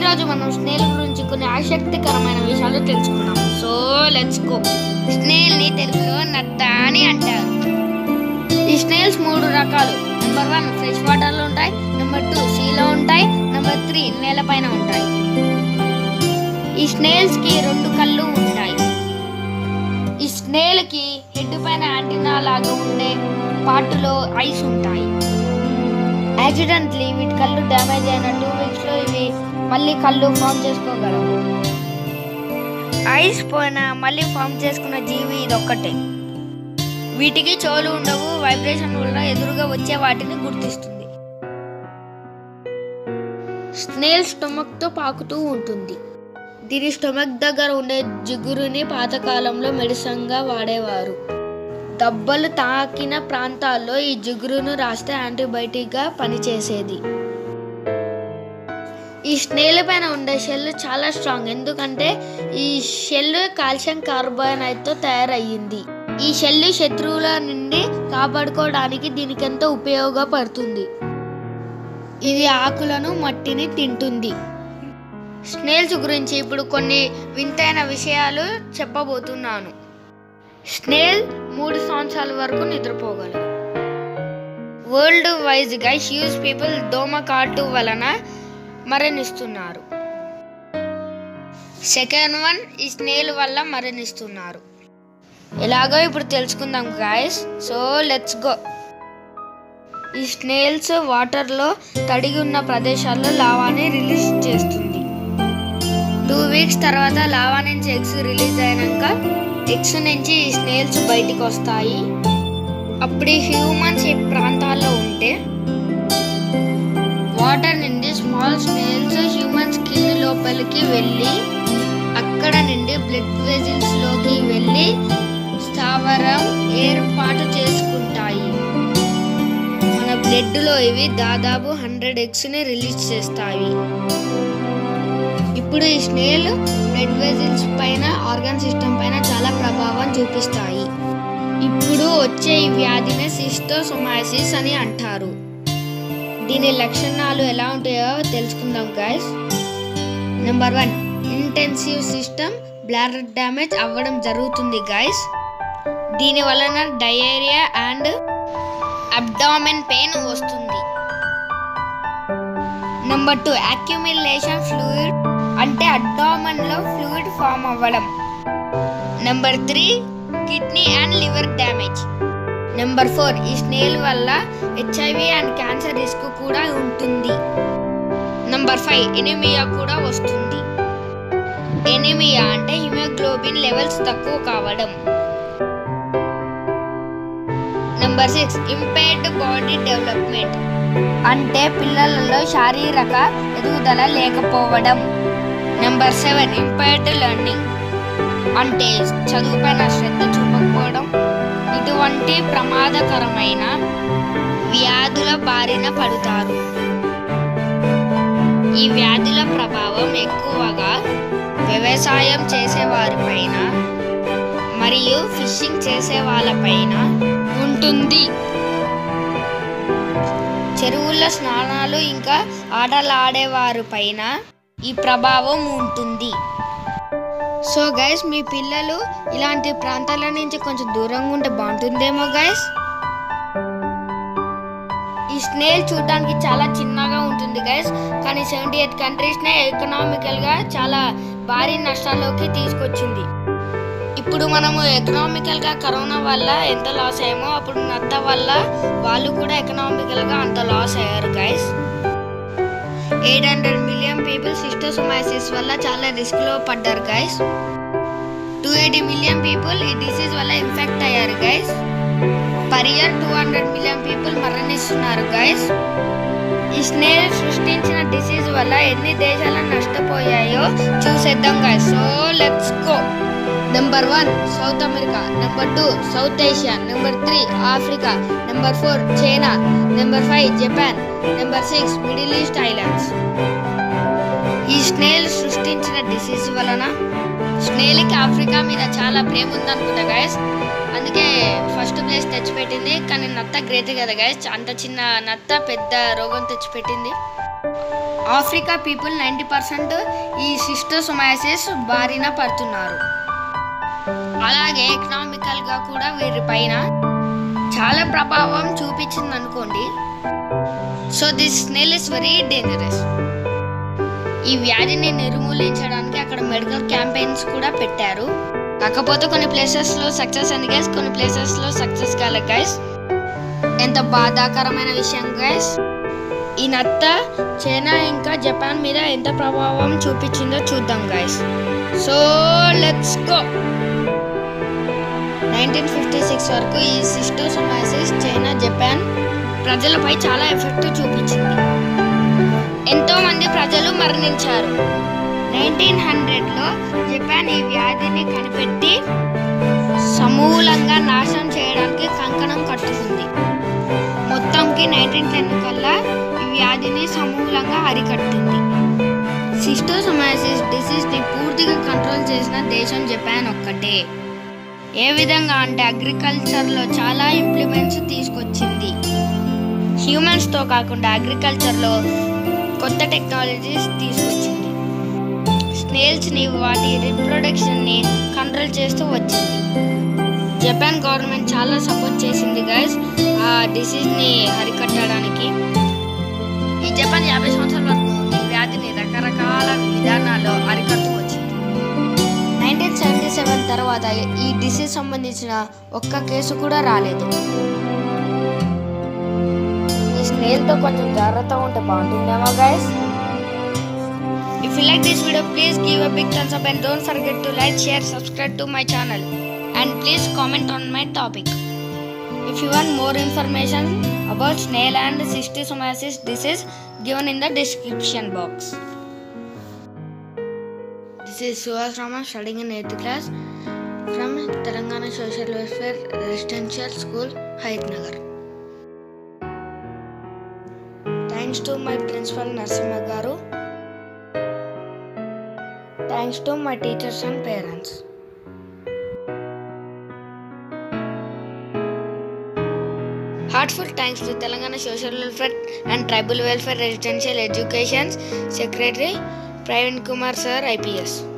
ఈరోజు మనం స్నేల్ గురించి కొన్ని ఆసక్తికరమైన విషయాలు తెలుసుకుందాం సో లెట్స్ గో స్నేల్ ని తెలుగులో నత్త అని అంటారు ఈ స్నేల్స్ మూడు రకాలు నెంబర్ వన్ ఫ్రెష్ వాటర్ లో ఉంటాయి నెంబర్ టూ సీలో ఉంటాయి నెంబర్ త్రీ నేలపైన ఉంటాయి ఈ స్నేల్స్ కి రెండు కళ్ళు ఉంటాయి ఈ స్నేల్ కి హెడ్ పైన యాంటీనా లాగా ఉండే పార్టులో ఐస్ ఉంటాయి యాక్సిడెంట్లీ వీటి కళ్ళు డ్యామేజ్ అయిన టూ వీక్స్ లో ఇవి మళ్ళీ కళ్ళు ఫామ్ చేసుకోగలవు ఐస్ పోయిన మళ్ళీ ఫామ్ చేసుకున్న జీవి ఇది ఒక్కటే వీటికి చెవులు ఉండవు వైబ్రేషన్ వల్ల ఎదురుగా వచ్చే వాటిని గుర్తిస్తుంది స్నేల్ స్టొమక్ తో పాకుతూ ఉంటుంది దీని స్టొమక్ దగ్గర ఉండే జిగురుని పాతకాలంలో మెడిసిన్గా వాడేవారు దెబ్బలు తాకిన ప్రాంతాల్లో ఈ జిగురును రాస్తే యాంటీబయాటిక్గా పనిచేసేది ఈ స్నేల్ పైన ఉండే షెల్ చాలా స్ట్రాంగ్ ఎందుకంటే ఈ షెల్ కాల్షియం కార్బోనైట్తో తయారయ్యింది ఈ షెల్ శత్రువుల నుండి కాపాడుకోవడానికి దీనికి ఎంతో ఉపయోగపడుతుంది ఇది ఆకులను మట్టిని తింటుంది స్నేల్స్ గురించి ఇప్పుడు కొన్ని వింతైన విషయాలు చెప్పబోతున్నాను స్నేల్ మూడు సంవత్సరాల వరకు నిద్రపోగలదు వరల్డ్ వైజ్ గా హ్యూజ్ పీపుల్ దోమ కాటు వలన మరణిస్తున్నారు సెకండ్ వన్ ఈ స్నేల్ వల్ల మరణిస్తున్నారు ఎలాగో ఇప్పుడు తెలుసుకుందాం గాయస్ సో లెట్స్ గో ఈ స్నేల్స్ వాటర్లో తడిగి ఉన్న ప్రదేశాల్లో లావాని రిలీజ్ చేస్తుంది టూ వీక్స్ తర్వాత లావా నుంచి ఎగ్స్ రిలీజ్ అయినాక ఎగ్స్ నుంచి ఈ స్నేల్స్ బయటికి వస్తాయి అప్పుడు హ్యూమన్స్ ఈ ప్రాంతాల్లో ఉంటే వాటర్ నుండి స్మాల్ స్నేల్స్ హ్యూమన్ స్కిన్ లోపలికి వెళ్ళి అక్కడ నుండి బ్లడ్ వెజిల్స్ లోకి వెళ్ళి స్థావరం ఏర్పాటు చేసుకుంటాయి మన బ్లడ్ లో ఇవి దాదాపు హండ్రెడ్ ఎగ్స్ ని రిలీజ్ చేస్తాయి ఇప్పుడు ఈ స్నేల్ బ్లడ్ వెజిల్స్ పైన ఆర్గన్ సిస్టమ్ పైన చాలా ప్రభావం చూపిస్తాయి ఇప్పుడు వచ్చే ఈ వ్యాధిని సిస్టోసోమాసిస్ అని అంటారు దీని లక్షణాలు ఎలా ఉంటాయో తెలుసుకుందాం guys number one intensive system bladder damage అవ్వడం జరుగుతుంది గాయస్ దీని వలన డయేరియా అండ్ అబ్డామెన్ పెయిన్ వస్తుంది నెంబర్ టూ అక్యుమిలేషన్ ఫ్లూయిడ్ అంటే అబ్డామన్ లో ఫ్లూయిడ్ ఫామ్ అవ్వడం number three kidney and liver damage number four ఈ స్నేల్ వల్ల హెచ్ఐవి అండ్ క్యాన్సర్ రిస్క్ కూడా ఉంటుంది నెంబర్ ఫైవ్ ఎనిమియా కూడా వస్తుంది ఎనిమియా అంటే హిమోగ్లోబిన్ లెవెల్స్ తక్కువ కావడం number six impaired body development అంటే పిల్లలలో శారీరక ఎదుగుదల లేకపోవడం నెంబర్ సెవెన్ ఇంపైర్డ్ లెర్నింగ్ అంటే చదువుపైన శ్రద్ధ చూపకపోవడం ఇటువంటి ప్రమాదకరమైన వ్యాధుల బారిన పడుతారు ఈ వ్యాధుల ప్రభావం ఎక్కువగా వ్యవసాయం చేసే వారిపైన మరియు ఫిషింగ్ చేసే వాళ్ళపైన ఉంటుంది చెరువుల్లో స్నానాలు ఇంకా ఆటలు ఆడేవారి పైన ఈ ప్రభావం ఉంటుంది సో గైస్ మీ పిల్లలు ఇలాంటి ప్రాంతాల నుంచి కొంచెం దూరంగా ఉంటే బాగుంటుందేమో గైస్ ఈ స్నేల్ చూడడానికి చాలా చిన్నగా ఉంటుంది గైస్ కానీ సెవెంటీ ఎయిట్ కంట్రీస్నే ఎకనామికల్గా చాలా భారీ నష్టాల్లోకి తీసుకొచ్చింది ఇప్పుడు మనము ఎకనామికల్గా కరోనా వల్ల ఎంత లాస్ అయ్యామో అప్పుడు నత్త వల్ల వాళ్ళు కూడా ఎకనామికల్గా అంత లాస్ అయ్యారు guys eight hundred million people schistosomiasis వల్ల చాలా రిస్క్లో పడ్డారు guys two eighty million people ఈ డిసీజ్ వల్ల ఇన్ఫెక్ట్ అయ్యారు guys per year two hundred million people మరణిస్తున్నారు గైస్ ఈ స్నేల్ సృష్టించిన డిసీజ్ వల్ల ఎన్ని దేశాలు నష్టపోయాయో చూసేద్దాం guys so let's go number one South America number two South Asia number three Africa number four China number five Japan number six Middle East islands ఈ snail సృష్టించిన డిసీజ్ వలన స్నేల్కి ఆఫ్రికా మీద చాలా ప్రేమ ఉందనుకుంటా గైస్ అందుకే ఫస్ట్ ప్లేస్ తెచ్చిపెట్టింది కానీ నత్త గ్రేట్ కదా గైస్ అంత చిన్న నత్త పెద్ద రోగం తెచ్చిపెట్టింది ఆఫ్రికా పీపుల్ నైంటీ పర్సెంట్ ఈ సిస్టోసోమాసిస్ బారిన పడుతున్నారు అలాగే ఎకనామికల్గా కూడా వీరిపైన చాలా ప్రభావం చూపించింది అనుకోండి so this snail is very dangerous ఈ వ్యాధిని నిర్మూలించడానికి అక్కడ మెడికల్ క్యాంపెయిన్స్ కూడా పెట్టారు కాకపోతే కొన్ని ప్లేసెస్లో సక్సెస్ అయింది గైస్ కొన్ని ప్లేసెస్లో సక్సెస్ కాలేదు గైస్ ఎంత బాధాకరమైన విషయం గైస్ ఈ నత్త చైనా ఇంకా జపాన్ మీద ఎంత ప్రభావం చూపించిందో చూద్దాం guys so let's go nineteen fifty six వరకు ఈ సిస్టోసోమాసిస్ చైనా జపాన్ ప్రజలపై చాలా ఎఫెక్ట్ చూపించింది ఎంతో మంది ప్రజలు మరణించారు నైన్టీన్ హండ్రెడ్లో జపాన్ ఈ వ్యాధిని కనిపెట్టి సమూలంగా నాశనం చేయడానికి కంకణం కట్టుకుంది మొత్తంకి నైన్టీన్ టెన్ కల్లా ఈ వ్యాధిని సమూలంగా అరికట్టింది సిస్టోసోమాసిస్ డిసీజ్ని పూర్తిగా కంట్రోల్ చేసిన దేశం జపాన్ ఒక్కటే ఏ విధంగా అంటే అగ్రికల్చర్లో చాలా ఇంప్లిమెంట్స్ తీసుకొచ్చింది హ్యూమన్స్తో కాకుండా అగ్రికల్చర్లో కొత్త టెక్నాలజీస్ తీసుకొచ్చింది స్నేల్స్ని వాటి రిప్రొడక్షన్ని కంట్రోల్ చేస్తూ వచ్చింది జపాన్ గవర్నమెంట్ చాలా సపోర్ట్ చేసింది గైస్ ఆ డిసీజ్ని అరికట్టడానికి ఈ జపాన్ యాభై సంవత్సరాల వరకు ఈ వ్యాధిని రకరకాల విధానాల్లో అరికడుతూ వచ్చింది నైన్టీన్ సెవెంటీ సెవెన్ తర్వాత ఈ డిసీజ్ సంబంధించిన ఒక్క కేసు కూడా రాలేదు ఈ స్నేల్తో కొంచెం జాగ్రత్తగా ఉంటే బాగుంటుందేమో guys If you like this video, please give a big thumbs up and don't forget to like, share, subscribe to my channel. And please comment on my topic. If you want more information about snail and schistosomiasis disease, given in the description box. This is Suhas Rama studying in 8th class from Telangana Social Welfare Residential School, Hayat Nagar. Thanks to my principal Narsimha Garu. Thanks to my teachers and parents. Heartful thanks to Telangana Social Welfare and Tribal Welfare Residential Education Secretary Praveen Kumar Sir IPS.